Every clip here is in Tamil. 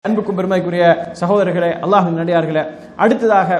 அன்புக்கும் பெருமைக்குரிய சகோதரர்களே அல்லாஹின் நடிகார்களே அடுத்ததாக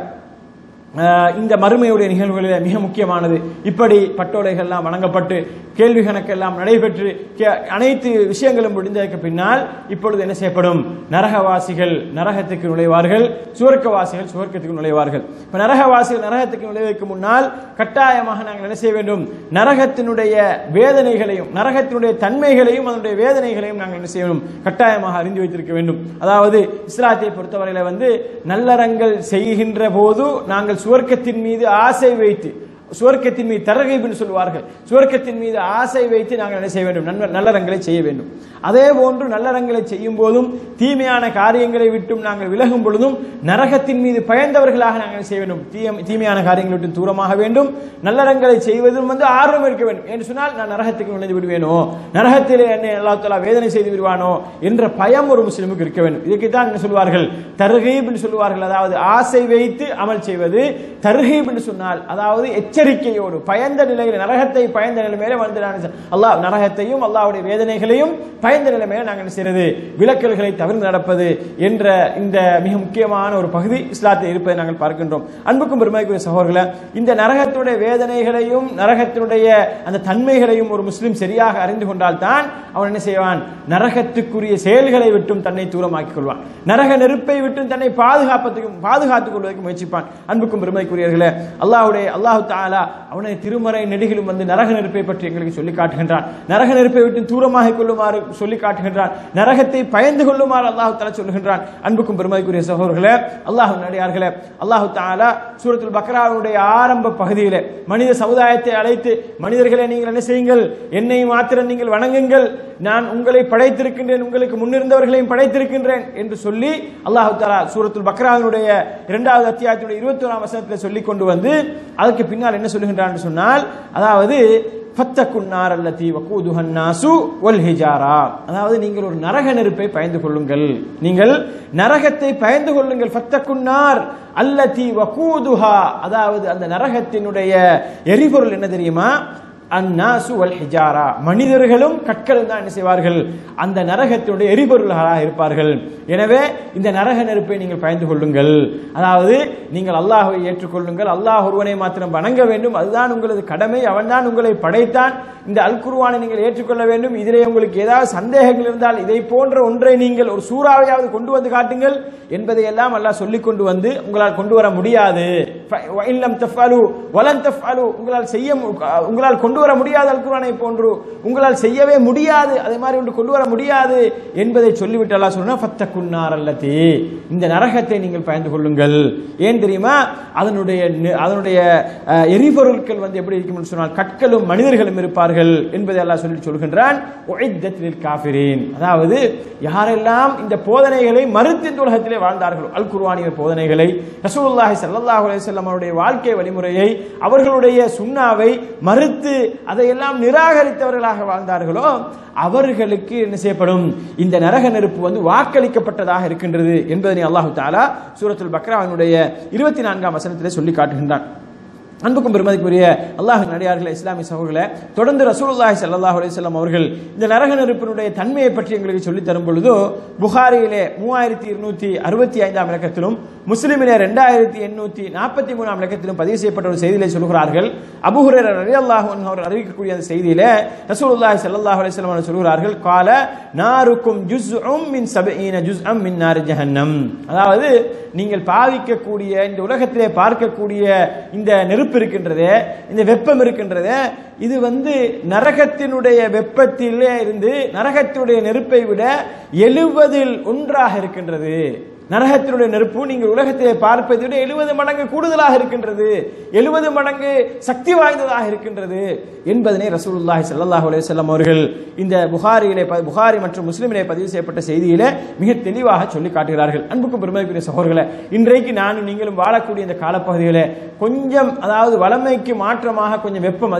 அஹ், இந்த மறுமையுடைய நிகழ்வுகளில் மிக முக்கியமானது இப்படி பட்டோலைகள்லாம் வணங்கப்பட்டு கேள்வி கணக்கெல்லாம் நடைபெற்று கே- அனைத்து விஷயங்களும் முடிந்ததற்கு பின்னால் இப்பொழுது என்ன செய்யப்படும் நரகவாசிகள் நரகத்துக்கு நுழைவார்கள் சுவர்க்கவாசிகள் சுவர்க்கத்துக்கு நுழைவார்கள் இப்ப நரகவாசிகள் நரகத்துக்கு நுழைவதற்கு முன்னால் கட்டாயமாக நாங்கள் என்ன செய்ய வேண்டும் நரகத்தினுடைய வேதனைகளையும் நரகத்தினுடைய தன்மைகளையும் அதனுடைய வேதனைகளையும் நாங்கள் என்ன செய்ய வேண்டும் கட்டாயமாக அறிந்து வைத்திருக்க வேண்டும் அதாவது இஸ்லாத்தை பொறுத்தவரையில வந்து நல்லறங்கள் செய்கின்ற போது நாங்கள் சுவர்க்கத்தின் மீது ஆசை வைத்து சுவர்க்கத்தின் மீது தரகைப்னு சொல்வார்கள் சுவர்க்கத்தின் மீது ஆசை வைத்து நாங்கள் என்ன செய்ய வேண்டும் நன்ம- நல்லறங்களை செய்ய வேண்டும் அதே போன்று நல்லறங்களை செய்யும் போதும் தீமையான காரியங்களை விட்டும் நாங்கள் விலகும் பொழுதும் நரகத்தின் மீது பயந்தவர்களாக நாங்கள் என்ன செய்ய வேண்டும் தீய- தீமையான காரியங்களை விட்டு தூரமாக வேண்டும் நல்லறங்களை செய்வதும் வந்து ஆர்வம் இருக்க வேண்டும் என்று சொன்னால் நான் நரகத்துக்கு நுழைந்து விடுவேனோ நரகத்திலே என்னை அல்லா தஆலா வேதனை செய்து விடுவானோ என்ற பயம் ஒரு முஸ்லிமுக்கு இருக்க வேண்டும் இதுக்கு தான் என்ன சொல்வார்கள் தர்ஹீப் என்று சொல்வார்கள் அதாவது ஆசை வைத்து அமல் செய்வது தர்ஹீப் என்று சொன்னால் அதாவது எச்சரிக்கையோடு பயந்த நிலையில் நரகத்தை பயந்த நிலைமையில வந்து நான் அல்லாஹ் நரகத்தையும் அல்லாஹ்வுடைய வேதனைகளையும் பயந்த நிலைமையில நாங்கள் என்ன செய்யறது விலக்கல்களை தவிர்த்து நடப்பது என்ற இந்த மிக முக்கியமான ஒரு பகுதி இஸ்லாத்தில் இருப்பதை நாங்கள் பார்க்கின்றோம் அன்புக்கும் பெருமைக்குரிய சகோதரர்களே இந்த நரகத்துடைய வேதனைகளையும் நரகத்தினுடைய அந்த தன்மைகளையும் ஒரு முஸ்லிம் சரியாக அறிந்து கொண்டால் தான் அவன் என்ன செய்வான் நரகத்துக்குரிய செயல்களை விட்டும் தன்னை தூரமாக்கிக் கொள்வான் நரக நெருப்பை விட்டும் தன்னை பாதுகாப்பதற்கும் பாதுகாத்துக் கொள்வதற்கு முயற்சிப்பான் அன்புக்கும் பெருமைக்குரியவர்களே அல்லாஹ்வுடைய அல்லாஹு தாலா அவனை திருமறை நெடுகிலும் வந்து நரக நெருப்பை பற்றி எங்களுக்கு சொல்லி காட்டுகின்றான் நரக நெருப்பை விட்டு தூரமாக கொள்ளுமாறு சொல்லி காட்டுகின்றான் நரகத்தை பயந்து கொள்ளுமாறு அல்லாஹு தாலா சொல்லுகின்றான் அன்புக்கும் பெருமைக்குரிய சகோதரர்களே அல்லாஹ் நடிகார்களே அல்லாஹு தாலா சூரத்துல் பக்ராவுடைய ஆரம்ப பகுதியிலே மனித சமுதாயத்தை அழைத்து மனிதர்களை நீங்கள் என்ன செய்யுங்கள் என்னை மாத்திரம் நீங்கள் வணங்குங்கள் நான் உங்களை படைத்திருக்கின்றேன் உங்களுக்கு முன்னிருந்தவர்களையும் படைத்திருக்கின்றேன் என்று சொல்லி அல்லாஹு தாலா சூரத்துல் பக்ராவினுடைய இரண்டாவது அத்தியாயத்துடைய இருபத்தி ஓராம் வசனத்தில் சொல்லி கொண்டு வந்து அதுக்கு பின்னால் என்ன சொல்லுகின்றான் என்று சொன்னால் அதாவது ஃபத்தக்குன்னார் அல்லதி வகூதுஹன் நாசு வல் ஹிஜாரா அதாவது நீங்கள் ஒரு நரக நெருப்பை பயந்து கொள்ளுங்கள் நீங்கள் நரகத்தை பயந்து கொள்ளுங்கள் ஃபத்தக்குன்னார் அல்லதி வகூதுஹா அதாவது அந்த நரகத்தினுடைய எரிபொருள் என்ன தெரியுமா அந்நாசு வல் ஹிஜாரா மனிதர்களும் கற்களும் தான் என்ன செய்வார்கள் அந்த நரகத்தினுடைய எரிபொருள்களாக இருப்பார்கள் எனவே இந்த நரக நெருப்பை நீங்கள் பயந்து கொள்ளுங்கள் அதாவது நீங்கள் அல்லாஹ்வை ஏற்றுக்கொள்ளுங்கள் அல்லாஹ் ஒருவனை மாத்திரம் வணங்க வேண்டும் அதுதான் உங்களது கடமை அவன்தான் உங்களை படைத்தான் இந்த அல் குர்ஆனை நீங்கள் ஏற்றுக்கொள்ள வேண்டும் இதிலே உங்களுக்கு ஏதாவது சந்தேகங்கள் இருந்தால் இதை போன்ற ஒன்றை நீங்கள் ஒரு சூறாவையாவது கொண்டு வந்து காட்டுங்கள் என்பதை எல்லாம் அல்லாஹ் சொல்லிக் கொண்டு வந்து உங்களால் கொண்டு வர முடியாது ஃப- வ இல்லம் தஃப்அலு வலன் தஃப்அலு உங்களால் செய்ய மு- உங்களால் கொண்டு வர முடியாது அல் குர்ஆனை போன்று உங்களால் செய்யவே முடியாது அதே மாதிரி ஒன்று கொண்டு வர முடியாது என்பதை சொல்லிவிட்டு அல்லாஹ் சொன்னா ஃபத்தகுன்னார் அல்லதி இந்த நரகத்தை நீங்கள் பயந்து கொள்ளுங்கள் ஏன் தெரியுமா அதனுடைய நெ- அதனுடைய அஹ், எரிபொருட்கள் வந்து எப்படி இருக்கும் என்று சொன்னால் கற்களும் மனிதர்களும் இருப்பார்கள் என்பதை அல்லாஹ் சொல்லி சொல்கின்றான் உஇத்தத் லில் காஃபிரீன் அதாவது யாரெல்லாம் இந்த போதனைகளை மறுத்து இந்த உலகத்திலே வாழ்ந்தார்களோ அல் குர்ஆனிய போதனைகளை ரசூலுல்லாஹி ஸல்லல்லாஹு அலைஹி வஸல்லம் அவருடைய வாழ்க்கை வழிமுறையை அவர்களுடைய சுன்னாவை மறுத்து அதையெல்லாம் நிராகரித்தவர்களாக வாழ்ந்தார்களோ அவர்களுக்கு என்ன செய்யப்படும் இந்த நரக நெருப்பு வந்து வாக்களிக்கப்பட்டதாக இருக்கின்றது என்பதனை அல்லாஹு தாலா சூரத்துல் பக்ராவினுடைய இருபத்தி நான்காம் வசனத்திலே சொல்லி காட்டுகின்றான் அன்புக்கும் பெருமதிக்குரிய அல்லாஹ் நடிகார்களே இஸ்லாமிய சகோதரர்களே தொடர்ந்து ரசூலுல்லாஹி ஸல்லல்லாஹு அலைஹி வஸல்லம் அவர்கள் இந்த நரக நெருப்பினுடைய தன்மையை பற்றி எங்களுக்கு சொல்லி தரும் பொழுது புகாரியிலே மூவாயிரத்தி இருநூத்தி அறுபத்தி ஐந்தாம் இலக்கத்திலும் முஸ்லிமிலே ரெண்டாயிரத்தி எண்ணூத்தி நாற்பத்தி மூணாம் இலக்கத்திலும் பதிவு செய்யப்பட்ட ஒரு செய்தியிலே சொல்கிறார்கள் அபுஹுரர் ரலியல்லாஹு அன்ஹு அவர் அறிவிக்கக்கூடிய அந்த செய்தியிலே ரசூலுல்லாஹி ஸல்லல்லாஹு அலைஹி வஸல்லம் அவர்கள் சொல்கிறார்கள் கால நாருக்கும் ஜுஸ்உம் மின் சபஈன ஜுஸ்அம் மின் நார் ஜஹன்னம் அதாவது நீங்கள் பாவிக்கக்கூடிய இந்த உலகத்திலே பார்க்கக்கூடிய இந்த நெருப்பு இருக்கின்றதே இந்த வெப்பம் இருக்கின்றதே இது வந்து நரகத்தினுடைய வெப்பத்திலே இருந்து நரகத்தினுடைய நெருப்பை விட எழுவதில் ஒன்றாக இருக்கின்றது நரகத்தினுடைய நெருப்பு நீங்கள் உலகத்திலே பார்ப்பதை விட எழுபது மடங்கு கூடுதலாக இருக்கின்றது எழுபது மடங்கு சக்தி வாய்ந்ததாக இருக்கின்றது என்பதனை ரசூலுல்லாஹி ஸல்லல்லாஹு அலைஹி வஸல்லம் அவர்கள் இந்த புகாரியிலே ப- புகாரி மற்றும் முஸ்லிமிலே பதிவு செய்யப்பட்ட செய்தியிலே மிக தெளிவாக சொல்லி காட்டுகிறார்கள் அன்புக்கும் பெருமைக்குரிய சகோதரர்களே இன்றைக்கு நானும் நீங்களும் வாழக்கூடிய இந்த காலப்பகுதியிலே கொஞ்சம் அதாவது வளமைக்கு மாற்றமாக கொஞ்சம் வெப்பம் அதிகரித்து விட்டது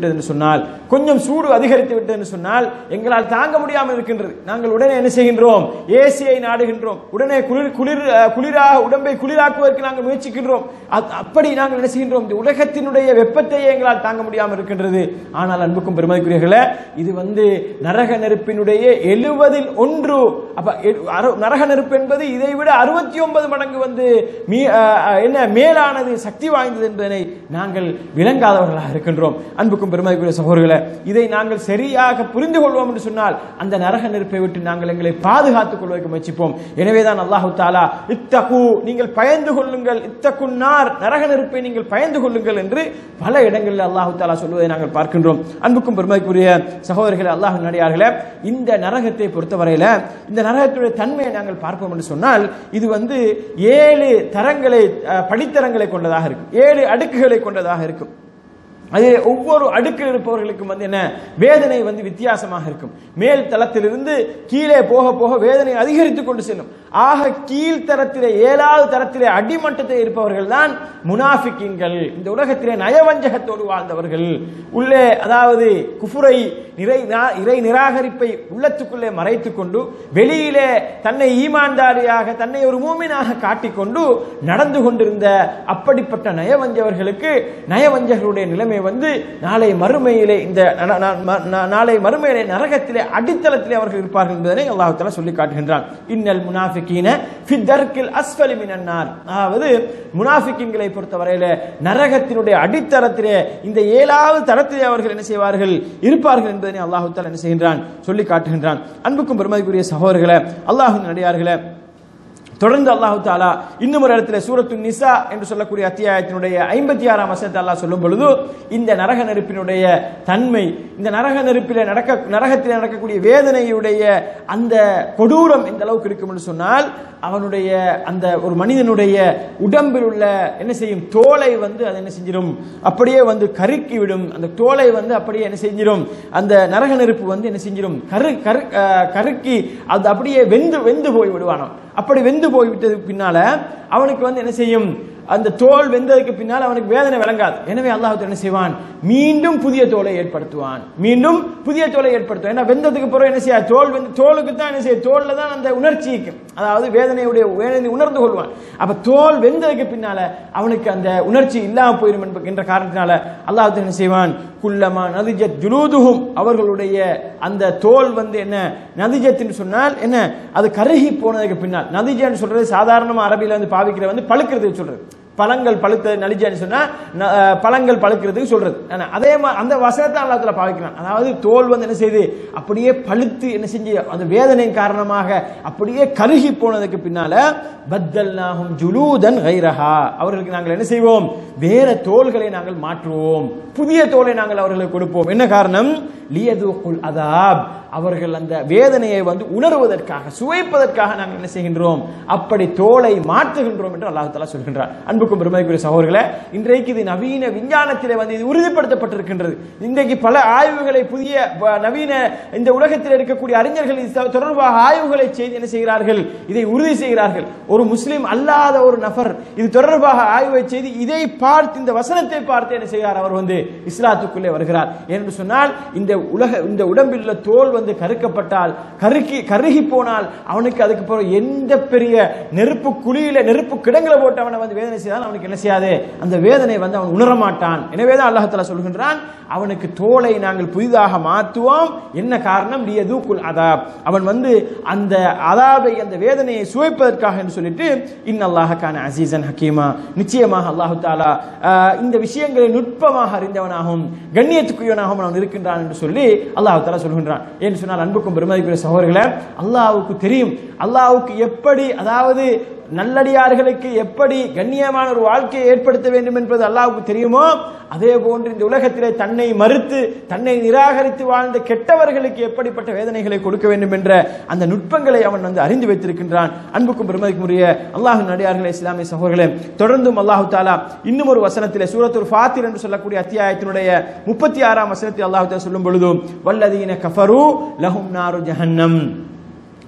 விட்டது என்று சொன்னால் கொஞ்சம் சூடு அதிகரித்து விட்டது என்று சொன்னால் எங்களால் தாங்க முடியாமல் இருக்கின்றது நாங்கள் உடனே என்ன செய்கின்றோம் ஏசியை நாடுகின்றோம் உடனே குளிர் குளிர் அஹ், குளிராக உடம்பை குளிராக்குவதற்கு நாங்கள் முயற்சிக்கின்றோம் அத்- அப்படி நாங்கள் என்ன செய்கின்றோம் இந்த உலகத்தினுடைய வெப்பத்தையே எங்களால் தாங்க முடியாமல் இருக்கின்றது ஆனால் அன்புக்கும் பெருமதிக்குரியர்களே இது வந்து நரக நெருப்பினுடைய எழுவதில் ஒன்று அப்ப எ- அறு- நரக நெருப்பு என்பது இதை விட அறுபத்தி ஒன்பது மடங்கு வந்து மீ அஹ், அஹ், என்ன மேலானது சக்தி வாய்ந்தது என்பதனை நாங்கள் விளங்காதவர்களாக இருக்கின்றோம் அன்புக்கும் பெருமதிக்குரிய சகோதரர்களே இதை நாங்கள் சரியாக புரிந்து கொள்வோம் என்று சொன்னால் அந்த நரக நெருப்பை விட்டு நாங்கள் எங்களை பாதுகாத்துக் கொள்வதற்கு முயற்சிப்போம் எனவேதான் அல்லாஹு தாலா இத்தகு நீங்கள் பயந்து கொள்ளுங்கள் இத்தகுன்னார் நரக நெருப்பை நீங்கள் பயந்து கொள்ளுங்கள் என்று பல இடங்களில் அல்லாஹு தாலா சொல்வதை நாங்கள் பார்க்கின்றோம் அன்புக்கும் பெருமதிக்குரிய சகோதரர்களே அல்லாஹ் நடிகார்களே இந்த நரகத்தை பொறுத்தவரையில இந்த நரகத்துடைய தன்மையை நாங்கள் பார்ப்போம் என்று சொன்னால் இது வந்து ஏழு தரங்களை அஹ், படித்தரங்களை கொண்டதாக இருக்கும் ஏழு அடுக்குகளை கொண்டதாக இருக்கும் அது ஒவ்வொரு அடுக்கில் இருப்பவர்களுக்கும் வந்து என்ன வேதனை வந்து வித்தியாசமாக இருக்கும் மேல் தளத்திலிருந்து கீழே போக போக வேதனை அதிகரித்துக் கொண்டு செல்லும் ஆக கீழ் தரத்திலே ஏழாவது தரத்திலே அடிமட்டத்தில் இருப்பவர்கள் தான் முனாஃபிக்கிங்கள் இந்த உலகத்திலே நயவஞ்சகத்தோடு வாழ்ந்தவர்கள் உள்ளே அதாவது குஃபுரை நிறை நா- இறை நிராகரிப்பை உள்ளத்துக்குள்ளே மறைத்துக் கொண்டு வெளியிலே தன்னை ஈமான்தாரியாக தன்னை ஒரு மூமினாக காட்டிக்கொண்டு நடந்து கொண்டிருந்த அப்படிப்பட்ட நயவஞ்சவர்களுக்கு நயவஞ்சகருடைய நிலைமை வந்து நாளை மறுமையிலே இந்த ந- ந- ம- ந- நாளை மறுமையிலே நரகத்திலே அடித்தளத்திலே அவர்கள் இருப்பார்கள் என்பதனை அல்லாஹ் தஆலா சொல்லி காட்டுகின்றான் இன்னல் முனாஃபிகீன ஃபி தர்க்கில் அஸ்ஃபலி மினன் நார் அதாவது முனாஃபிக்கின்களை பொறுத்தவரையில நரகத்தினுடைய அடித்தளத்திலே இந்த ஏழாவது தரத்திலே அவர்கள் என்ன செய்வார்கள் இருப்பார்கள் என்பதனை அல்லாஹ் தஆலா என்ன செய்கின்றான் சொல்லி காட்டுகின்றான் அன்புக்கும் பெருமதிக்குரிய சகோதரர்களே அல்லாஹ்வின் அடியார்களே தொடர்ந்து அல்லாஹு தாலா இன்னும் ஒரு இடத்துல சூரத்து நிசா என்று சொல்லக்கூடிய அத்தியாயத்தினுடைய ஐம்பத்தி ஆறாம் வசனத்தை அல்லாஹ் சொல்லும் பொழுது இந்த நரக நெருப்பினுடைய தன்மை இந்த நரக நெருப்பிலே நடக்க நரகத்தில் நடக்கக்கூடிய வேதனையுடைய அந்த கொடூரம் எந்த அளவுக்கு இருக்கும் என்று சொன்னால் அவனுடைய அந்த ஒரு மனிதனுடைய உடம்பில் உள்ள என்ன செய்யும் தோலை வந்து அது என்ன செஞ்சிடும் அப்படியே வந்து கருக்கி விடும் அந்த தோலை வந்து அப்படியே என்ன செஞ்சிடும் அந்த நரக நெருப்பு வந்து என்ன செஞ்சிடும் கரு கரு அஹ், கருக்கி அது அப்படியே வெந்து வெந்து போய் விடுவானாம் அப்படி வெந்து போய் விட்டதுக்கு பின்னால அவனுக்கு வந்து என்ன செய்யும் அந்த தோல் வெந்ததுக்கு பின்னால் அவனுக்கு வேதனை விளங்காது எனவே அல்லாஹ் என்ன செய்வான் மீண்டும் புதிய தோலை ஏற்படுத்துவான் மீண்டும் புதிய தோலை ஏற்படுத்துவான் ஏன்னா வெந்ததுக்கு பிறகு என்ன செய்ய தோல் வந்து தோலுக்கு தான் என்ன செய்ய தோல்ல தான் அந்த உணர்ச்சி இருக்கும் அதாவது வேதனையுடைய வேதனை உணர்ந்து கொள்வான் அப்ப தோல் வெந்ததுக்கு பின்னால அவனுக்கு அந்த உணர்ச்சி இல்லாம போயிடும் என்ப- என்ற காரணத்தினால அல்லாஹ் என்ன செய்வான் குல்லமா நதிஜத் ஜுலூதுஹும் அவர்களுடைய அந்த தோல் வந்து என்ன நதிஜத்னு சொன்னால் என்ன அது கருகி போனதுக்கு பின்னால் நதிஜன்னு சொல்றது சாதாரணமா அரபியில வந்து பாவிக்கிற வந்து பழுக்கிறது சொல்றது பழங்கள் பழுத்த நலிஜான்னு சொன்னா ந- அஹ், பழங்கள் பழுக்கிறதுக்கு சொல்றது ஆனா, அதே மாதிரி அந்த வசனத்தை அல்லாத்துல பாவிக்கிறான் அதாவது தோல் வந்து என்ன செய்யுது அப்படியே பழுத்து என்ன செஞ்சு அந்த வேதனையின் காரணமாக அப்படியே கருகி போனதுக்கு பின்னால பத்தல்நாகும் ஜுலூதன் கைரஹா அவர்களுக்கு நாங்கள் என்ன செய்வோம் வேற தோள்களை நாங்கள் மாற்றுவோம் புதிய தோலை நாங்கள் அவர்களுக்கு கொடுப்போம் என்ன காரணம் லியதுகுல் அதாப் அவர்கள் அந்த வேதனையை வந்து உணர்வதற்காக சுவைப்பதற்காக நாங்கள் என்ன செய்கின்றோம் அப்படி தோலை மாற்றுகின்றோம் என்று அல்லாஹ் தஆலா சொல்கின்றார் அன்புக்கும் பெருமைக்குரிய சகோதரர்களே இன்றைக்கு இது நவீன விஞ்ஞானத்திலே வந்து இது உறுதிப்படுத்தப்பட்டிருக்கின்றது இன்றைக்கு பல ஆய்வுகளை புதிய ப- நவீன இந்த உலகத்தில் இருக்கக்கூடிய அறிஞர்கள் இது தொ- தொடர்பாக ஆய்வுகளை செய்து என்ன செய்கிறார்கள் இதை உறுதி செய்கிறார்கள் ஒரு முஸ்லிம் அல்லாத ஒரு நபர் இது தொடர்பாக ஆய்வை செய்து இதை பார்த்து இந்த வசனத்தை பார்த்து என்ன செய்கிறார் அவர் வந்து இஸ்லாத்துக்குள்ளே வருகிறார் என்று சொன்னால் இந்த உலக இந்த உடம்பில் உள்ள தோல் வந்து கருக்கப்பட்டால் கருக்கி கருகி போனால் அவனுக்கு அதுக்கு பிறகு எந்த பெரிய நெருப்பு குழியில நெருப்பு கிடங்குல போட்டு அவனை வந்து வேதனை செய்தால் அவனுக்கு என்ன செய்யாது அந்த வேதனை வந்து அவன் உணர மாட்டான் எனவே தான் அல்லாஹ் சொல்கின்றான் அவனுக்கு தோலை நாங்கள் புதிதாக மாற்றுவோம் என்ன காரணம் லியதூக்குல் அதாப் அவன் வந்து அந்த அதாபை அந்த வேதனையை சுவைப்பதற்காக என்று சொல்லிட்டு இன்னல்லாஹ கான அசீசன் ஹக்கீமா நிச்சயமாக அல்லாஹு தாலா ஆஹ், இந்த விஷயங்களை நுட்பமாக அறிந்தவனாகவும் கண்ணியத்துக்குரியவனாகவும் அவன் இருக்கின்றான் என்று சொல்லி அல்லாஹு தாலா சொல்கின்றான் என்று சொன்னால் அன்புக்கும் பெருமதிக்குரிய சகோதரர்களே அல்லாஹ்வுக்கு தெரியும் அல்லாஹ்வுக்கு எப்படி அதாவது நல்லடியார்களுக்கு எப்படி கண்ணியமான ஒரு வாழ்க்கையை ஏற்படுத்த வேண்டும் என்பது அல்லாஹ்வுக்கு தெரியுமோ அதே போன்று இந்த உலகத்திலே தன்னை மறுத்து தன்னை நிராகரித்து வாழ்ந்த கெட்டவர்களுக்கு எப்படிப்பட்ட வேதனைகளை கொடுக்க வேண்டும் என்ற அந்த நுட்பங்களை அவன் வந்து அறிந்து வைத்திருக்கின்றான் அன்புக்கும் பெருமதிக்கும் உரிய அல்லாஹின் நடிகார்களே இஸ்லாமிய சகோதரர்களே தொடர்ந்தும் அல்லாஹு தாலா இன்னும் ஒரு வசனத்திலே சூரத்துல் ஃபாத்திர் என்று சொல்லக்கூடிய அத்தியாயத்தினுடைய முப்பத்தி ஆறாம் வசனத்தில் அல்லாஹு தாலா சொல்லும் பொழுதும் வல்லதீன கஃபரு லஹும் நாரு ஜஹன்னம்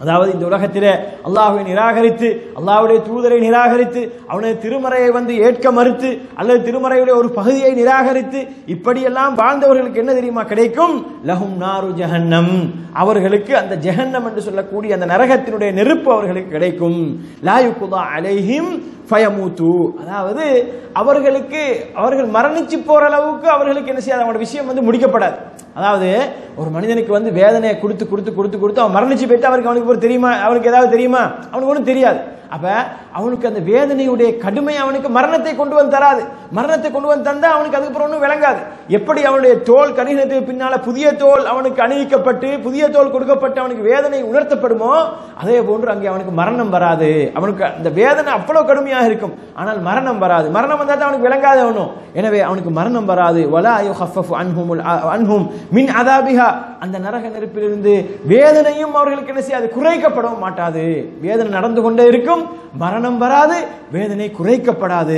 அதாவது இந்த உலகத்திலே அல்லாஹ்வை நிராகரித்து அல்லாஹ்வுடைய தூதரை நிராகரித்து அவனது திருமறையை வந்து ஏற்க மறுத்து அல்லது திருமறையுடைய ஒரு பகுதியை நிராகரித்து இப்படியெல்லாம் வாழ்ந்தவர்களுக்கு என்ன தெரியுமா கிடைக்கும் லஹும் நாரு ஜஹன்னம் அவர்களுக்கு அந்த ஜஹன்னம் என்று சொல்லக்கூடிய அந்த நரகத்தினுடைய நெருப்பு அவர்களுக்கு கிடைக்கும் லாயுகுதா அலைஹிம் ஃபயமூத்து அதாவது அவர்களுக்கு அவர்கள் மரணிச்சு போற அளவுக்கு அவர்களுக்கு என்ன செய்யாது அவங்களோட விஷயம் வந்து முடிக்கப்படாது அதாவது ஒரு மனிதனுக்கு வந்து வேதனையை கொடுத்து கொடுத்து கொடுத்து கொடுத்து அவன் மரணிச்சு போயிட்டு அவருக்கு அவனுக்கு ஒரு தெரியுமா அவனுக்கு ஏதாவது தெரியுமா அவனுக்கு ஒன்றும் தெரியாது அப்ப அவனுக்கு அந்த வேதனையுடைய கடுமை அவனுக்கு மரணத்தை கொண்டு வந்து தராது மரணத்தை கொண்டு வந்து தந்தா அவனுக்கு அதுக்கப்புறம் ஒன்றும் விளங்காது எப்படி அவனுடைய தோல் கணிகத்துக்கு பின்னால புதிய தோல் அவனுக்கு அணிவிக்கப்பட்டு புதிய தோல் கொடுக்கப்பட்டு அவனுக்கு வேதனை உணர்த்தப்படுமோ அதே போன்று அங்கே அவனுக்கு மரணம் வராது அவனுக்கு அந்த வேதனை அவ்வளவு கடுமையாக இருக்கும் ஆனால் மரணம் வராது மரணம் வந்தா தான் அவனுக்கு விளங்காத ஒன்றும் எனவே அவனுக்கு மரணம் வராது வலா யுஹஃபஃபு அன்ஹுமுல் அன்ஹும் மின் அதாபிஹா அந்த நரக நெருப்பிலிருந்து வேதனையும் அவர்களுக்கு என்ன செய்யாது குறைக்கப்படவும் மாட்டாது வேதனை நடந்து கொண்டே இருக்கும் மரணம் வராது வேதனை குறைக்கப்படாது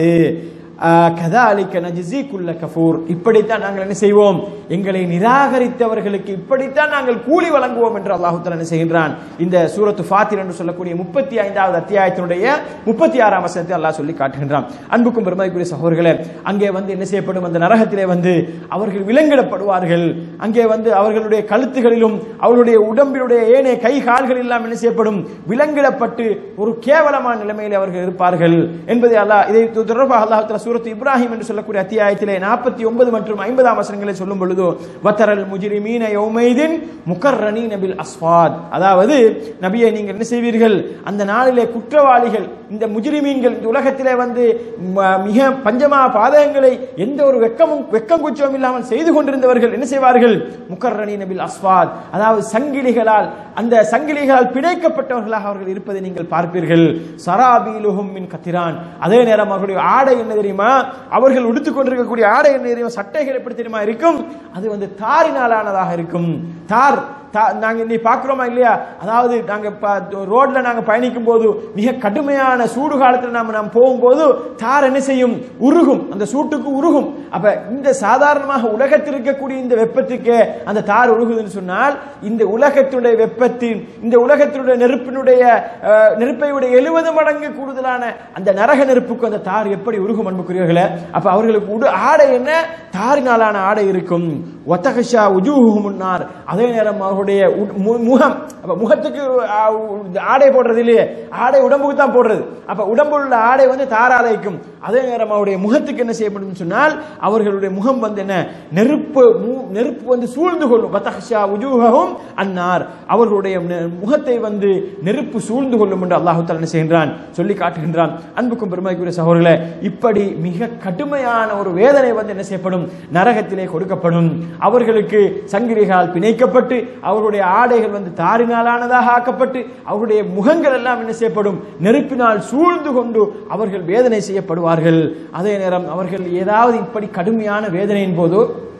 கதாலிக்க நஜிசி குல்ல கஃபூர் இப்படித்தான் நாங்கள் என்ன செய்வோம் எங்களை நிராகரித்தவர்களுக்கு இப்படித்தான் நாங்கள் கூலி வழங்குவோம் என்று அல்லாஹு தஆலா என்ன செய்கின்றான் இந்த சூரத்து ஃபாத்திர் என்று சொல்லக்கூடிய முப்பத்தி ஐந்தாவது அத்தியாயத்தினுடைய முப்பத்தி ஆறாம் வசனத்தை அல்லாஹ் சொல்லி காட்டுகின்றான் அன்புக்கும் பெருமதிக்குரிய சகோதரர்களே அங்கே வந்து என்ன செய்யப்படும் அந்த நரகத்திலே வந்து அவர்கள் விலங்கிடப்படுவார்கள் அங்கே வந்து அவர்களுடைய கழுத்துகளிலும் அவர்களுடைய உடம்பினுடைய ஏனைய கை கால்கள் எல்லாம் என்ன செய்யப்படும் விலங்கிடப்பட்டு ஒரு கேவலமான நிலைமையில் அவர்கள் இருப்பார்கள் என்பதை அல்லாஹ் இதை தொடர்பாக அல்லாஹ் தஆலா சூரத் இப்ராஹிம் என்று சொல்லக்கூடிய அத்தியாயத்திலே நாற்பத்தி ஒன்பது மற்றும் ஐம்பதாம் வசனங்களை சொல்லும் பொழுது வத்தரல் முஜிரிமீன யௌமைதின் முகர்ரணீன பில் அஸ்வாத் அதாவது நபியை நீங்கள் என்ன செய்வீர்கள் அந்த நாளிலே குற்றவாளிகள் இந்த முஜிரிமீன்கள் இந்த உலகத்திலே வந்து ம- மிக பஞ்சமா பாதகங்களை எந்த ஒரு வெக்கமும் வெக்கம் குச்சமும் இல்லாமல் செய்து கொண்டிருந்தவர்கள் என்ன செய்வார்கள் முகர்ரணீன பில் அஸ்வாத் அதாவது சங்கிலிகளால் அந்த சங்கிலிகளால் பிணைக்கப்பட்டவர்களாக அவர்கள் இருப்பதை நீங்கள் பார்ப்பீர்கள் சராபீலுஹும் மின் கத்திரான் அதே நேரம் அவர்களுடைய ஆடை என்ன தெரியுமா அவர்கள் உடுத்துக் கொண்டிருக்கக்கூடிய ஆடை என்ன தெரியுமா சட்டைகள் எப்படி தெரியுமா இருக்கும் அது வந்து தாரினாலானதாக இருக்கும் தார் தா- நாங்க இன்னைக்கு பார்க்கிறோமா இல்லையா அதாவது நாங்க ப- ரோட்ல நாங்க பயணிக்கும் போது மிக கடுமையான சூடு காலத்துல நாம நாம் போகும்போது தார் என்ன செய்யும் உருகும் அந்த சூட்டுக்கு உருகும் அப்ப இந்த சாதாரணமாக உலகத்தில் இருக்கக்கூடிய இந்த வெப்பத்துக்கு அந்த தார் உருகுதுன்னு சொன்னால் இந்த உலகத்துடைய வெப்பத்தின் இந்த உலகத்தினுடைய நெருப்பினுடைய அஹ், நெருப்பை விட எழுபது மடங்கு கூடுதலான அந்த நரக நெருப்புக்கு அந்த தார் எப்படி உருகும் அன்புக்குரியவர்களே அப்ப அவர்களுக்கு உடு ஆடை என்ன தாரினாலான ஆடை இருக்கும் ஒத்தகஷா உஜூஹு முன்னார் அதே நேரம் அவர்களுடைய உட்- மு- முகம் அப்ப முகத்துக்கு ஆ, உ- ஆடை போடுறது இல்லையே ஆடை உடம்புக்கு தான் போடுறது அப்ப உடம்புல உள்ள ஆடை வந்து தாராலைக்கும் அதே நேரம் அவருடைய முகத்துக்கு என்ன செய்யப்படும் சொன்னால் அவர்களுடைய முகம் வந்து என்ன நெருப்பு மு- நெருப்பு வந்து சூழ்ந்து கொள்ளும் பத்தஹஷா உஜூஹும் அன்னார் அவர்களுடைய நெ- முகத்தை வந்து நெருப்பு சூழ்ந்து கொள்ளும் என்று அல்லாஹு தஆலா என்ன செய்கின்றான் சொல்லி காட்டுகின்றான் அன்புக்கும் பெருமைக்குரிய சகோதரர்களே இப்படி மிக கடுமையான ஒரு வேதனை வந்து என்ன செய்யப்படும் நரகத்திலே கொடுக்கப்படும் அவர்களுக்கு சங்கிலிகளால் பிணைக்கப்பட்டு அவர்களுடைய ஆடைகள் வந்து தாரினாலானதாக ஆக்கப்பட்டு அவர்களுடைய முகங்கள் எல்லாம் என்ன செய்யப்படும் நெருப்பினால் சூழ்ந்து கொண்டு அவர்கள் வேதனை செய்யப்படுவார்கள் அதே நேரம் அவர்கள் ஏதாவது இப்படி கடுமையான வேதனையின் போது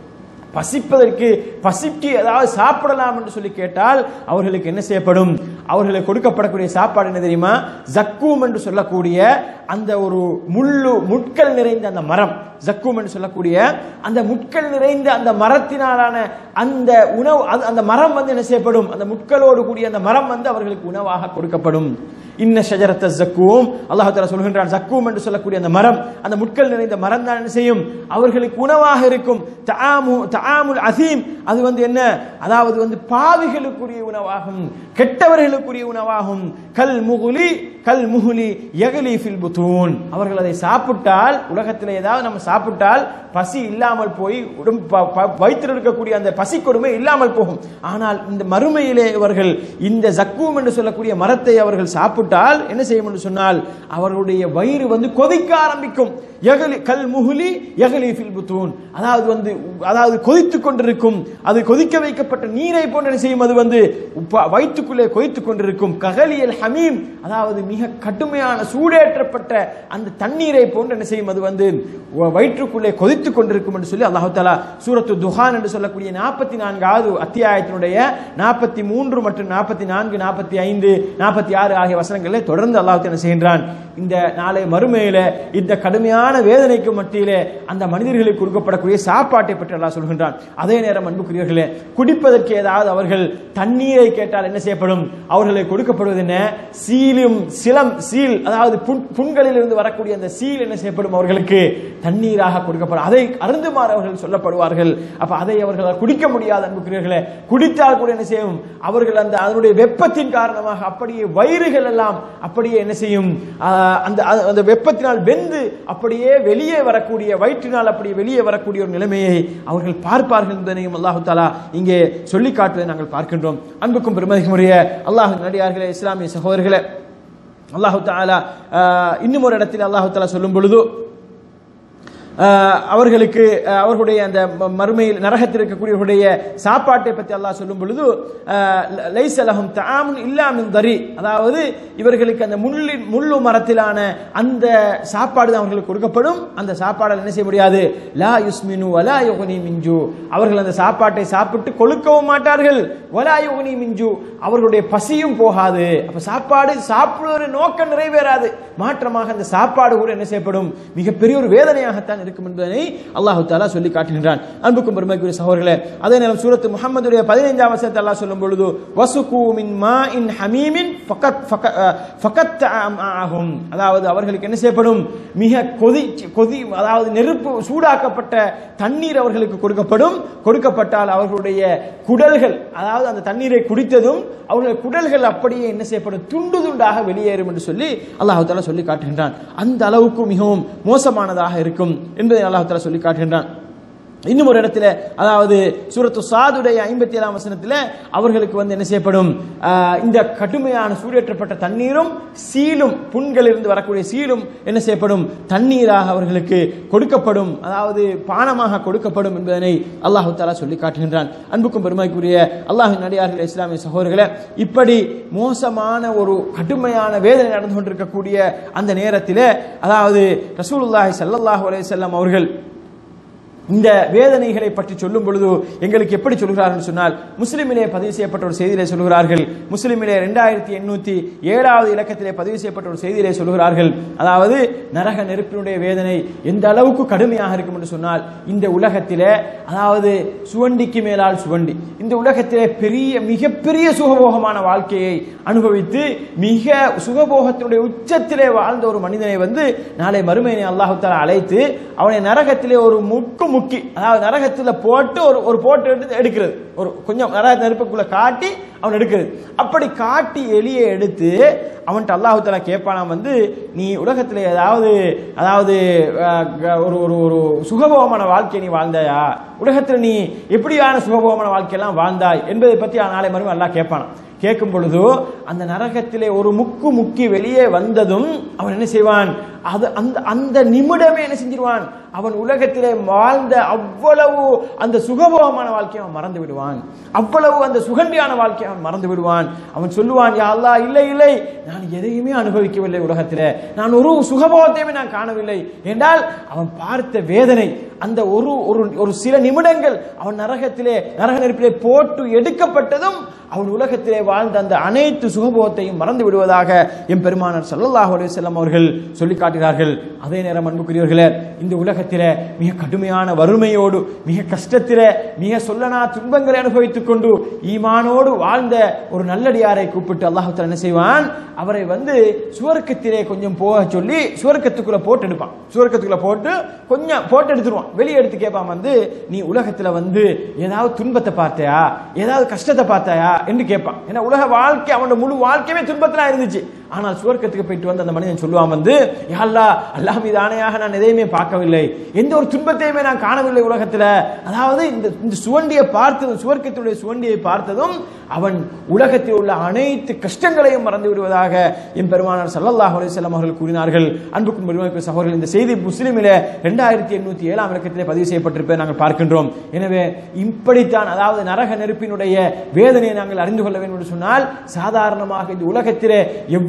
பசிப்பதற்கு பசிக்கு ஏதாவது சாப்பிடலாம் என்று சொல்லி கேட்டால் அவர்களுக்கு என்ன செய்யப்படும் அவர்களுக்கு கொடுக்கப்படக்கூடிய சாப்பாடு என்ன தெரியுமா ஜக்கூம் என்று சொல்லக்கூடிய அந்த ஒரு முள்ளு முட்கள் நிறைந்த அந்த மரம் ஜக்கூம் என்று சொல்லக்கூடிய அந்த முட்கள் நிறைந்த அந்த மரத்தினாலான அந்த உணவு அது- அந்த மரம் வந்து என்ன செய்யப்படும் அந்த முட்களோடு கூடிய அந்த மரம் வந்து அவர்களுக்கு உணவாக கொடுக்கப்படும் இன்ன ஷஜரத்த ஜக்கூம் அல்லாஹ் தஆலா சொல்கின்றான் ஜக்கூம் என்று சொல்லக்கூடிய அந்த மரம் அந்த முட்கள் நிறைந்த மரம் தான் என்ன செய்யும் அவர்களுக்கு உணவாக இருக்கும் தஆமு தஆமுல் அசீம் அது வந்து என்ன அதாவது வந்து பாவிகளுக்குரிய உணவாகும் கெட்டவர்களுக்குரிய உணவாகும் கல் முகுலி கல் முகுலி யகலி ஃபில் புத்தூன் அவர்கள் அதை சாப்பிட்டால் உலகத்தில் ஏதாவது நம்ம சாப்பிட்டால் பசி இல்லாமல் போய் உடம்பு ப- ப- வயிற்றில் இருக்கக்கூடிய அந்த பசி கொடுமை இல்லாமல் போகும் ஆனால் இந்த மறுமையிலே இவர்கள் இந்த ஜக்கூம் என்று சொல்லக்கூடிய மரத்தை அவர்கள் சாப்பிட்டால் என்ன செய்யும் என்று சொன்னால் அவர்களுடைய வயிறு வந்து கொதிக்க ஆரம்பிக்கும் யகலி கல் முகுலி யகலி ஃபில் புத்தூன் அதாவது வந்து அதாவது கொதித்துக் கொண்டிருக்கும் அது கொதிக்க வைக்கப்பட்ட நீரை போன்று என்ன செய்யும் அது வந்து உப்ப- வயிற்றுக்குள்ளே கொதித்துக் கொண்டிருக்கும் ககலியல் ஹமீம் அதாவது மிக கடுமையான சூடேற்றப்பட்ட அந்த தண்ணீரை போன்று என்ன செய்யும் அது வந்து வ- வயிற்றுக்குள்ளே கொதித்துக் கொண்டிருக்கும் என்று சொல்லி அல்லாஹு தாலா சூரத்து துஹான் என்று சொல்லக்கூடிய நாற்பத்தி நான்காவது அத்தியாயத்தினுடைய நாற்பத்தி மூன்று மற்றும் நாற்பத்தி நான்கு நாற்பத்தி ஐந்து நாற்பத்தி ஆறு ஆகிய வசனங்களில் தொடர்ந்து அல்லாஹ் என்ன செய்கின்றான் இந்த நாளை மறுமையில இந்த கடுமையான கடுமையான வேதனைக்கு மத்தியிலே அந்த மனிதர்களுக்கு கொடுக்கப்படக்கூடிய சாப்பாட்டை பற்றி அல்லாஹ் சொல்கின்றான் அதே நேரம் அன்புக்குரியவர்களே குடிப்பதற்கு ஏதாவது அவர்கள் தண்ணீரை கேட்டால் என்ன செய்யப்படும் அவர்களுக்கு கொடுக்கப்படுவது என்ன சீலும் சிலம் சீல் அதாவது புண் புண்களில் இருந்து வரக்கூடிய அந்த சீல் என்ன செய்யப்படும் அவர்களுக்கு தண்ணீராக கொடுக்கப்படும் அதை அருந்துமாறு அவர்கள் சொல்லப்படுவார்கள் அப்ப அதை அவர்களால் குடிக்க முடியாத அன்புக்குரியவர்களே குடித்தால் கூட என்ன செய்யும் அவர்கள் அந்த அதனுடைய வெப்பத்தின் காரணமாக அப்படியே வயிறுகள் எல்லாம் அப்படியே என்ன செய்யும் ஆஹ், அந்த அந்த- அந்த வெப்பத்தினால் வெந்து அப்படியே வெளியே வரக்கூடிய வயிற்றினால் அப்படியே வெளியே வரக்கூடிய ஒரு நிலைமையை அவர்கள் பார்ப்பார்கள் என்பதனையும் அல்லாஹு தாலா இங்கே சொல்லி காட்டுவதை நாங்கள் பார்க்கின்றோம் அன்புக்கும் பெருமதிக்குரிய அல்லாஹ் நடிகார்களே இஸ்லாமிய சகோதரர்களே அல்லாஹு தாலா ஆஹ், இன்னும் ஒரு இடத்தில் அல்லாஹு தாலா சொல்லும் பொழுது ஆஹ், அவர்களுக்கு ஆஹ், அவர்களுடைய அந்த ம- மறுமையில் நரகத்தில் இருக்கக்கூடியவர்களுடைய சாப்பாட்டை பற்றி அல்லாஹ் சொல்லும் பொழுது ஆஹ், ல- லைஸ லஹும் தஆமுன் இல்லா மின் தரி அதாவது இவர்களுக்கு அந்த முள்ளின் முள்ளு மரத்திலான அந்த சாப்பாடு தான் அவர்களுக்கு கொடுக்கப்படும் அந்த சாப்பாடால் என்ன செய்ய முடியாது லா யுஸ்மினு வலா யுகனி மிஞ்சு அவர்கள் அந்த சாப்பாட்டை சாப்பிட்டு கொழுக்கவும் மாட்டார்கள் வலா யுகனி மிஞ்சு அவர்களுடைய பசியும் போகாது அப்ப சாப்பாடு சாப்பிடுவதற்கு நோக்கம் நிறைவேறாது மாற்றமாக அந்த சாப்பாடு கூட என்ன செய்யப்படும் மிகப்பெரிய ஒரு வேதனையாகத்தான் இருக்கும் என்பதனை அல்லாஹு தாலா சொல்லி காட்டுகின்றான் அன்புக்கும் பெருமைக்குரிய சகோதரர்களே அதே நேரம் சூரத்து முகமதுடைய பதினைஞ்சாம் வசனத்தை அல்லாஹ் சொல்லும் பொழுது வசுகு மின் மா இன் ஹமீமின் ஃபகத் ஃபக- அஹ், ஃபகத் ஆகும் அதாவது அவர்களுக்கு என்ன செய்யப்படும் மிக கொதி கொதி அதாவது நெருப்பு சூடாக்கப்பட்ட தண்ணீர் அவர்களுக்கு கொடுக்கப்படும் கொடுக்கப்பட்டால் அவர்களுடைய குடல்கள் அதாவது அந்த தண்ணீரை குடித்ததும் அவர்களுடைய குடல்கள் அப்படியே என்ன செய்யப்படும் துண்டு துண்டாக வெளியேறும் என்று சொல்லி அல்லாஹ் தாலா சொல்லி காட்டுகின்றான் அந்த அளவுக்கு மிகவும் மோசமானதாக இருக்கும் என்பதை அல்லாஹ் தாலா சொல்லி காட்டுகின்றான் இன்னும் ஒரு இடத்துல அதாவது சூரத்து சாதுடைய ஐம்பத்தி ஏழாம் வசனத்தில் அவர்களுக்கு வந்து என்ன செய்யப்படும் ஆஹ், இந்த கடுமையான சூடேற்றப்பட்ட தண்ணீரும் சீலும் புண்களிலிருந்து வரக்கூடிய சீலும் என்ன செய்யப்படும் தண்ணீராக அவர்களுக்கு கொடுக்கப்படும் அதாவது பானமாக கொடுக்கப்படும் என்பதனை அல்லாஹு தாலா சொல்லி காட்டுகின்றான் அன்புக்கும் பெருமைக்குரிய அல்லாஹின் நடிகார்கள் இஸ்லாமிய சகோதரர்களே இப்படி மோசமான ஒரு கடுமையான வேதனை நடந்து கொண்டிருக்கக்கூடிய அந்த நேரத்தில் அதாவது ரசூலுல்லாஹி ஸல்லல்லாஹு அலைஹி வஸல்லம் அவர்கள் இந்த வேதனைகளை பற்றி சொல்லும் பொழுது எங்களுக்கு எப்படி சொல்கிறார்கள் சொன்னால் முஸ்லிமிலே பதிவு செய்யப்பட்ட ஒரு செய்தியிலே சொல்கிறார்கள் முஸ்லிமிலே ரெண்டாயிரத்தி எண்ணூத்தி ஏழாவது இலக்கத்திலே பதிவு செய்யப்பட்ட ஒரு செய்தியிலே சொல்கிறார்கள் அதாவது நரக நெருப்பினுடைய வேதனை எந்த அளவுக்கு கடுமையாக இருக்கும் என்று சொன்னால் இந்த உலகத்திலே அதாவது சுவண்டிக்கு மேலால் சுவண்டி இந்த உலகத்திலே பெரிய மிகப்பெரிய சுகபோகமான வாழ்க்கையை அனுபவித்து மிக சுகபோகத்தினுடைய உச்சத்திலே வாழ்ந்த ஒரு மனிதனை வந்து நாளை மறுமையினை அல்லாஹு தஆலா அழைத்து அவனை நரகத்திலே ஒரு முக்கு முக்கி அதாவது நரகத்தில் போட்டு ஒரு ஒரு போட்டு எடுத்து எடுக்கிறது ஒரு கொஞ்சம் நரக நெருப்புக்குள்ள காட்டி அவன் எடுக்கிறது அப்படி காட்டி எலியை எடுத்து அவன்கிட்ட அல்லாஹு தஆலா கேட்பானாம் வந்து நீ உலகத்தில் ஏதாவது அதாவது அஹ், க- ஒரு ஒரு ஒரு சுகபோகமான வாழ்க்கையை நீ வாழ்ந்தாயா உலகத்தில் நீ எப்படியான சுகபோகமான வாழ்க்கையெல்லாம் வாழ்ந்தாய் என்பதை பற்றி நாளை மறுமை அல்லாஹ் கேட்பானாம் கேட்கும் பொழுது அந்த நரகத்திலே ஒரு முக்கு முக்கி வெளியே வந்ததும் அவன் என்ன செய்வான் அது அந்த அந்த நிமிடமே என்ன செஞ்சிருவான் அவன் உலகத்திலே வாழ்ந்த அவ்வளவு அந்த சுகபோகமான வாழ்க்கையை அவன் மறந்து விடுவான் அவ்வளவு அந்த சுகண்டியான வாழ்க்கையை அவன் மறந்து விடுவான் அவன் சொல்லுவான் யா அல்லாஹ் இல்லை இல்லை நான் எதையுமே அனுபவிக்கவில்லை உலகத்திலே நான் ஒரு சுகபோகத்தையுமே நான் காணவில்லை என்றால் அவன் பார்த்த வேதனை அந்த ஒரு ஒரு ஒரு சில நிமிடங்கள் அவன் நரகத்திலே நரக நெருப்பிலே போட்டு எடுக்கப்பட்டதும் அவன் உலகத்திலே வாழ்ந்த அந்த அனைத்து சுகபோகத்தையும் மறந்து விடுவதாக எம் பெருமானார் ஸல்லல்லாஹு அலைஹி வஸல்லம் அவர்கள் சொல்லி காட்டுகிறார்கள் அதே நேரம் அன்புக்குரியவர்களே இந்த உலகத்திலே மிக கடுமையான வறுமையோடு மிக கஷ்டத்திலே மிக சொல்லனா துன்பங்களை அனுபவித்துக் கொண்டு ஈமானோடு வாழ்ந்த ஒரு நல்லடியாரை கூப்பிட்டு அல்லாஹ் தஆலா என்ன செய்வான் அவரை வந்து சுவர்க்கத்திலே கொஞ்சம் போக சொல்லி சுவர்க்கத்துக்குள்ள போட்டு எடுப்பான் சுவர்க்கத்துக்குள்ள போட்டு கொஞ்சம் போட்டு எடுத்துருவான் வெளியே எடுத்து கேட்பான் வந்து நீ உலகத்துல வந்து ஏதாவது துன்பத்தை பார்த்தையா ஏதாவது கஷ்டத்தை பார்த்தாயா என்று கேட்பான் ஏன்னா உலக வாழ்க்கை அவனோட முழு வாழ்க்கையுமே துன்பத்துல இருந்துச்சு ஆனால் சுவர்க்கத்துக்கு போயிட்டு வந்து அந்த மனிதன் சொல்லுவான் வந்து யா அல்லாஹ் அல்லாஹ் மீது ஆணையாக நான் எதையுமே பார்க்கவில்லை எந்த ஒரு துன்பத்தையுமே நான் காணவில்லை உலகத்துல அதாவது இந்த இந்த சுவண்டியை பார்த்ததும் சுவர்க்கத்தினுடைய சுவண்டியை பார்த்ததும் அவன் உலகத்தில் உள்ள அனைத்து கஷ்டங்களையும் மறந்து விடுவதாக என் பெருமானார் ஸல்லல்லாஹு அலைஹி வஸல்லம் அவர்கள் கூறினார்கள் அன்புக்கும் பெருமைக்கும் சகோதரர்கள் இந்த செய்தி முஸ்லிமிலே ரெண்டாயிரத்தி எண்ணூத்தி ஏழாம் இலக்கத்திலே பதிவு செய்யப்பட்டிருப்பதை நாங்கள் பார்க்கின்றோம் எனவே இப்படித்தான் அதாவது நரக நெருப்பினுடைய வேதனையை நாங்கள் அறிந்து கொள்ள வேண்டும் என்று சொன்னால் சாதாரணமாக இந்த உலகத்திலே எவ்வளவு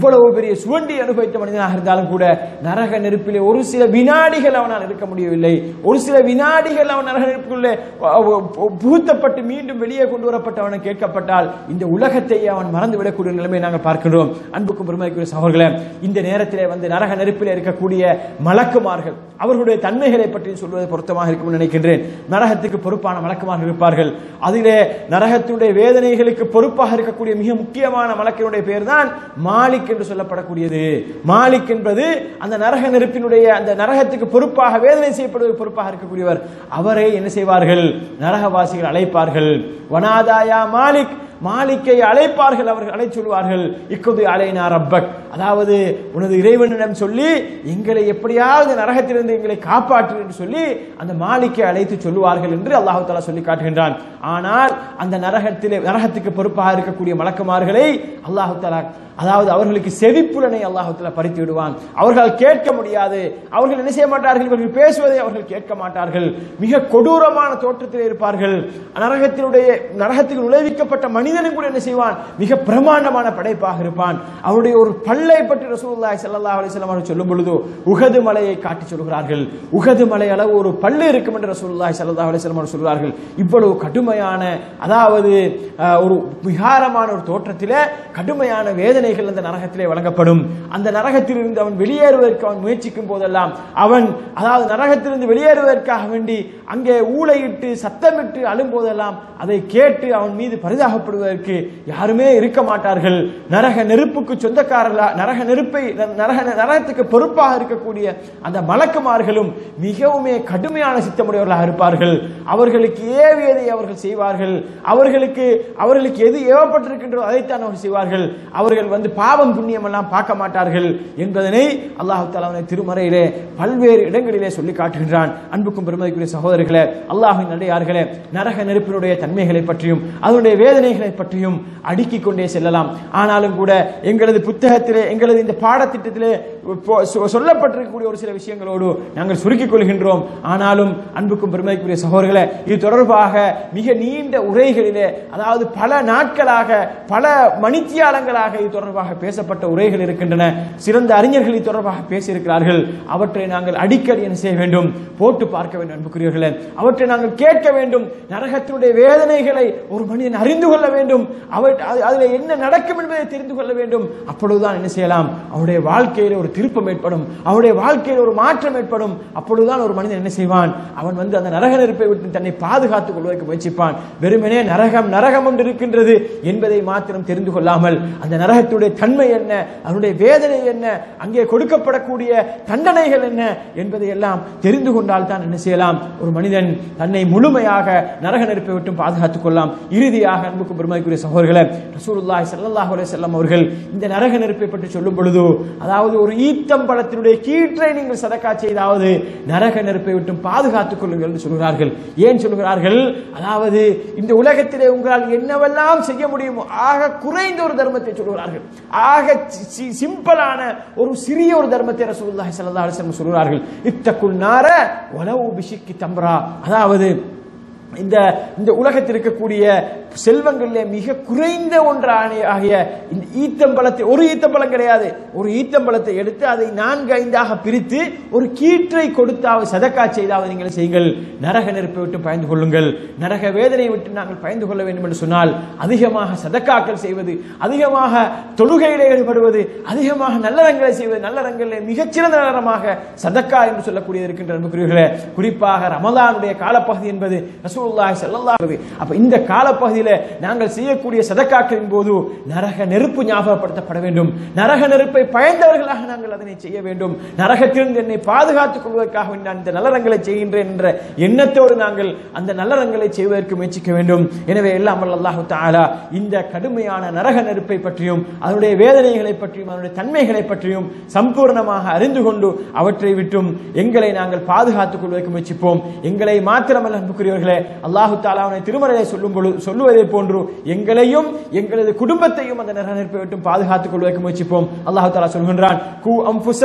இவ்வளவு பெரிய சுவண்டி அனுபவித்த மனிதனாக இருந்தாலும் கூட நரக நெருப்பிலே ஒரு சில வினாடிகள் அவனால் இருக்க முடியவில்லை ஒரு சில வினாடிகள் அவன் நரக நெருப்புக்குள்ளே அஹ், அஹ், புகுத்தப்பட்டு மீண்டும் வெளியே கொண்டு வரப்பட்டு அவனை கேட்கப்பட்டால் இந்த உலகத்தை அவன் மறந்து விடக்கூடிய நிலைமை நாங்கள் பார்க்கின்றோம் அன்புக்கும் பெருமைக்குரிய சகோதரர்களே இந்த நேரத்திலே வந்து நரக நெருப்பில் இருக்கக்கூடிய மலக்குமார்கள் அவர்களுடைய தன்மைகளை பற்றி சொல்வது பொருத்தமாக இருக்கும் என்று நினைக்கின்றேன் நரகத்துக்கு பொறுப்பான மலக்குமார்கள் இருப்பார்கள் அதிலே நரகத்துடைய வேதனைகளுக்கு பொறுப்பாக இருக்கக்கூடிய மிக முக்கியமான மலக்கினுடைய பெயர் தான் மாலிக் என்று சொல்லப்படக்கூடியது மாலிக் என்பது அந்த நரக நெருப்பினுடைய அந்த நரகத்துக்கு பொறுப்பாக வேதனை செய்யப்படுவது பொறுப்பாக இருக்கக்கூடியவர் அவரை என்ன செய்வார்கள் நரகவாசிகள் அழைப்பார்கள் வனாதாயா மாலிக் மாலிக்கை அழைப்பார்கள் அவர்கள் அழை சொல்வார்கள் இக்குது அலைனா ரப்பக் அதாவது உனது இறைவனிடம் சொல்லி எங்களை எப்படியாவது நரகத்திலிருந்து எங்களை காப்பாற்று என்று சொல்லி அந்த மாலிக்கை அழைத்து சொல்லுவார்கள் என்று அல்லாஹு தாலா சொல்லி காட்டுகின்றான் ஆனால் அந்த நரகத்திலே நரகத்துக்கு பொறுப்பாக இருக்கக்கூடிய மலக்குமார்களை அல்லாஹு தாலா அதாவது அவர்களுக்கு செவிப்புலனை அல்லாஹு தாலா பறித்து விடுவான் அவர்கள் கேட்க முடியாது அவர்கள் என்ன செய்ய மாட்டார்கள் இவர்கள் பேசுவதை அவர்கள் கேட்க மாட்டார்கள் மிக கொடூரமான தோற்றத்தில் இருப்பார்கள் நரகத்தினுடைய நரகத்தில் நுழைவிக்கப்பட்ட மனிதனும் கூட என்ன செய்வான் மிக பிரமாண்டமான படைப்பாக இருப்பான் அவருடைய ஒரு பல்லை பற்றி ரசூலுல்லாஹி ஸல்லல்லாஹு அலைஹி வஸல்லம் அவர்கள் சொல்லும் பொழுது உகது மலையை காட்டி சொல்கிறார்கள் உகது மலை அளவு ஒரு பல்லு இருக்கும் என்று ரசூலுல்லாஹி ஸல்லல்லாஹு அலைஹி வஸல்லம் அவர்கள் சொல்கிறார்கள் இவ்வளவு கடுமையான அதாவது அஹ், ஒரு விகாரமான ஒரு தோற்றத்திலே கடுமையான வேதனைகள் அந்த நரகத்திலே வழங்கப்படும் அந்த நரகத்தில் இருந்து அவன் வெளியேறுவதற்கு அவன் முயற்சிக்கும் போதெல்லாம் அவன் அதாவது நரகத்திலிருந்து வெளியேறுவதற்காக வேண்டி அங்கே ஊளையிட்டு சத்தமிட்டு அழும்போதெல்லாம் அதை கேட்டு அவன் மீது பரிதாபப்படுவதற்கு யாருமே இருக்க மாட்டார்கள் நரக நெருப்புக்கு சொந்தக்காரர்களா நரக நெருப்பை நரக நரகத்துக்கு பொறுப்பாக இருக்கக்கூடிய அந்த மலக்குமார்களும் மிகவுமே கடுமையான சித்தமுடையவர்களாக இருப்பார்கள் அவர்களுக்கு ஏவியதை அவர்கள் செய்வார்கள் அவர்களுக்கு அவர்களுக்கு எது ஏவப்பட்டிருக்கின்றதோ அதைத்தான் அவர்கள் செய்வார்கள் அவர்கள் வந்து பாவம் புண்ணியம் எல்லாம் பார்க்க மாட்டார்கள் என்பதனை அல்லாஹு தாலா திருமறையிலே பல்வேறு இடங்களிலே சொல்லி காட்டுகின்றான் அன்புக்கும் பெருமதிக்குரிய சகோதரர்களே அல்லாஹின் நடையார்களே நரக நெருப்பினுடைய தன்மைகளை பற்றியும் அதனுடைய வேதனைகளை பற்றியும் அடுக்கிக் கொண்டே செல்லலாம் ஆனாலும் கூட எங்களது புத்தகத்திலே எங்களது இந்த பாடத்திட்டத்திலே இப்போ சொ- சொல்லப்பட்டிருக்கக்கூடிய ஒரு சில விஷயங்களோடு நாங்கள் சுருக்கிக் கொள்கின்றோம் ஆனாலும் அன்புக்கும் பெருமதிக்குரிய சகோதரர்களே இது தொடர்பாக மிக நீண்ட உரைகளிலே அதாவது பல நாட்களாக பல மணித்தியாலங்களாக இது தொடர்பாக பேசப்பட்ட உரைகள் இருக்கின்றன சிறந்த அறிஞர்கள் இது தொடர்பாக பேசியிருக்கிறார்கள் அவற்றை நாங்கள் அடிக்கடி என்ன செய்ய வேண்டும் போட்டு பார்க்க வேண்டும் அன்புக்குரியவர்களே அவற்றை நாங்கள் கேட்க வேண்டும் நரகத்தினுடைய வேதனைகளை ஒரு மனிதன் அறிந்து கொள்ள வேண்டும் அவர் அது- அதில் என்ன நடக்கும் என்பதை தெரிந்து கொள்ள வேண்டும் அப்பொழுதுதான் என்ன செய்யலாம் அவருடைய வாழ்க்கையில் ஒரு திருப்பம் ஏற்படும் அவருடைய வாழ்க்கையில் ஒரு மாற்றம் ஏற்படும் அப்பொழுதுதான் ஒரு மனிதன் என்ன செய்வான் அவன் வந்து அந்த நரக நெருப்பை விட்டு தன்னை பாதுகாத்துக் கொள்வதற்கு முயற்சிப்பான் வெறுமனே நரகம் நரகம் ஒன்று இருக்கின்றது என்பதை மாத்திரம் தெரிந்து கொள்ளாமல் அந்த நரகத்துடைய தன்மை என்ன அதனுடைய வேதனை என்ன அங்கே கொடுக்கப்படக்கூடிய தண்டனைகள் என்ன என்பதை எல்லாம் தெரிந்து கொண்டால் தான் என்ன செய்யலாம் ஒரு மனிதன் தன்னை முழுமையாக நரக நெருப்பை விட்டு பாதுகாத்துக் கொள்ளலாம் இறுதியாக அன்புக்கும் பெருமதிக்குரிய சகோதரர்களே ரசூலுல்லாஹி ஸல்லல்லாஹு அலைஹி வஸல்லம் அவர்கள் இந்த நரக நெருப்பை பற்றி சொல்லும் பொழுது அதாவது ஒரு ஈத்தம்பழத்தினுடைய கீற்றை நீங்கள் சதக்கா செய்தாவது நரக நெருப்பை விட்டு பாதுகாத்துக் கொள்ளுங்கள் என்று சொல்கிறார்கள் ஏன் சொல்கிறார்கள் அதாவது இந்த உலகத்திலே உங்களால் என்னவெல்லாம் செய்ய முடியுமோ ஆக குறைந்த ஒரு தர்மத்தை சொல்கிறார்கள் ஆக சி- சி- சிம்பிளான ஒரு சிறிய ஒரு தர்மத்தை ரசூலுல்லாஹி ஸல்லல்லாஹு அலைஹி வஸல்லம் சொல்கிறார்கள் இத்தக்குள் நார வலவு பிஷிக்கி தம்ரா அதாவது இந்த இந்த உலகத்தில் இருக்கக்கூடிய செல்வங்களிலே மிக குறைந்த ஒன்றான ஆகிய இந்த ஈத்தம்பழத்தை ஒரு ஈத்தம்பழம் கிடையாது ஒரு ஈத்தம்பழத்தை எடுத்து அதை நான்கு ஐந்தாக பிரித்து ஒரு கீற்றை கொடுத்தாவது சதக்கா செய்தாவது நீங்கள் செய்யுங்கள் நரக நெருப்பை விட்டு பயந்து கொள்ளுங்கள் நரக வேதனை விட்டு நாங்கள் பயந்து கொள்ள வேண்டும் என்று சொன்னால் அதிகமாக சதக்காக்கள் செய்வது அதிகமாக தொழுகையிலே ஈடுபடுவது அதிகமாக நல்லறங்களை செய்வது நல்லறங்களிலே மிகச்சிறந்த நல்லறமாக சதக்கா என்று சொல்லக்கூடியது இருக்கின்ற அன்புக்குரியவர்களே குறிப்பாக ரமலானுடைய காலப்பகுதி என்பது ரசூலுல்லாஹி ஸல்லல்லாஹு அலைஹி வஸல்லம். அப்ப இந்த காலப்பகுதியில நாங்கள் செய்யக்கூடிய சதக்காக்களின் போது நரக நெருப்பு ஞாபகப்படுத்தப்பட வேண்டும் நரக நெருப்பை பயந்தவர்களாக நாங்கள் அதனை செய்ய வேண்டும் நரகத்திலிருந்து என்னை பாதுகாத்துக் கொள்வதற்காக வேண்டி நான் இந்த நல்லறங்களை செய்கின்றேன் என்ற எண்ணத்தோடு நாங்கள் அந்த நல்லறங்களை செய்வதற்கு முயற்சிக்க வேண்டும் எனவே எல்லாம் வல்ல அல்லாஹு தஆலா இந்த கடுமையான நரக நெருப்பை பற்றியும் அதனுடைய வேதனைகளை பற்றியும் அதனுடைய தன்மைகளை பற்றியும் சம்பூர்ணமாக அறிந்து கொண்டு அவற்றை விட்டும் எங்களை நாங்கள் பாதுகாத்துக் கொள்வதற்கு முயற்சிப்போம் எங்களை மாத்திரமல்ல அன்புக்குரியவர்களே அல்லாஹு தாலா அவனை திருமறையை சொல்லும் பொழுது சொல்லுவதை போன்று எங்களையும் எங்களது குடும்பத்தையும் அந்த நரக நெருப்பை விட்டும் பாதுகாத்துக் கொள்வதற்கு முயற்சிப்போம் அல்லாஹு தாலா சொல்கின்றான் கு அம்புசக்கும்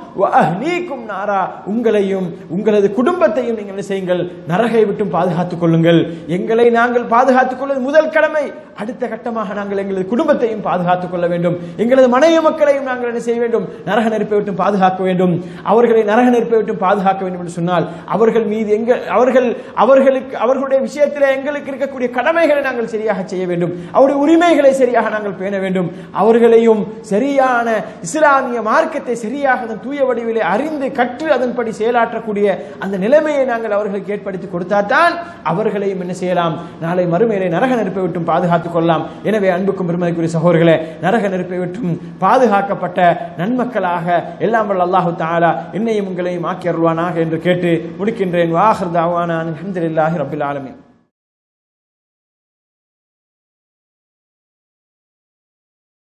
அஹ்லீக்கும் நாரா உங்களையும் உங்களது குடும்பத்தையும் நீங்கள் என்ன செய்யுங்கள் நரகை விட்டும் பாதுகாத்துக் கொள்ளுங்கள் எங்களை நாங்கள் பாதுகாத்துக் கொள்வது முதல் கடமை அடுத்த கட்டமாக நாங்கள் எங்களது குடும்பத்தையும் பாதுகாத்துக் கொள்ள வேண்டும் எங்களது மனைவி மக்களையும் நாங்கள் என்ன செய்ய வேண்டும் நரக நெருப்பை விட்டும் பாதுகாக்க வேண்டும் அவர்களை நரக நெருப்பை விட்டும் பாதுகாக்க வேண்டும் என்று சொன்னால் அவர்கள் மீது எங்க அவர்கள் அவர்களுக்கு அவர்களுடைய விஷயத்தில் எங்களுக்கு இருக்கக்கூடிய கடமைகளை நாங்கள் சரியாக செய்ய வேண்டும் அவருடைய உரிமைகளை சரியாக நாங்கள் பேண வேண்டும் அவர்களையும் சரியான இஸ்லாமிய மார்க்கத்தை சரியாக அதன் தூய வடிவிலே அறிந்து கற்று அதன்படி செயலாற்றக்கூடிய அந்த நிலைமையை நாங்கள் அவர்களுக்கு ஏற்படுத்தி கொடுத்தால்தான் அவர்களையும் என்ன செய்யலாம் நாளை மறுமையிலே நரக நெருப்பை விட்டும் பாதுகாத்துக் கொள்ளலாம் எனவே அன்புக்கும் பெருமதிக்குரிய சகோதரர்களே நரக நெருப்பை விட்டும் பாதுகாக்கப்பட்ட நன்மக்களாக எல்லாம் வல்ல அல்லாஹு தாலா என்னையும் உங்களையும் ஆக்கி அருள்வானாக என்று கேட்டு முடிக்கின்றேன் வாஹர் தாவானா அல்ஹம்துலில்லாஹி ரபில் ஆலமீன்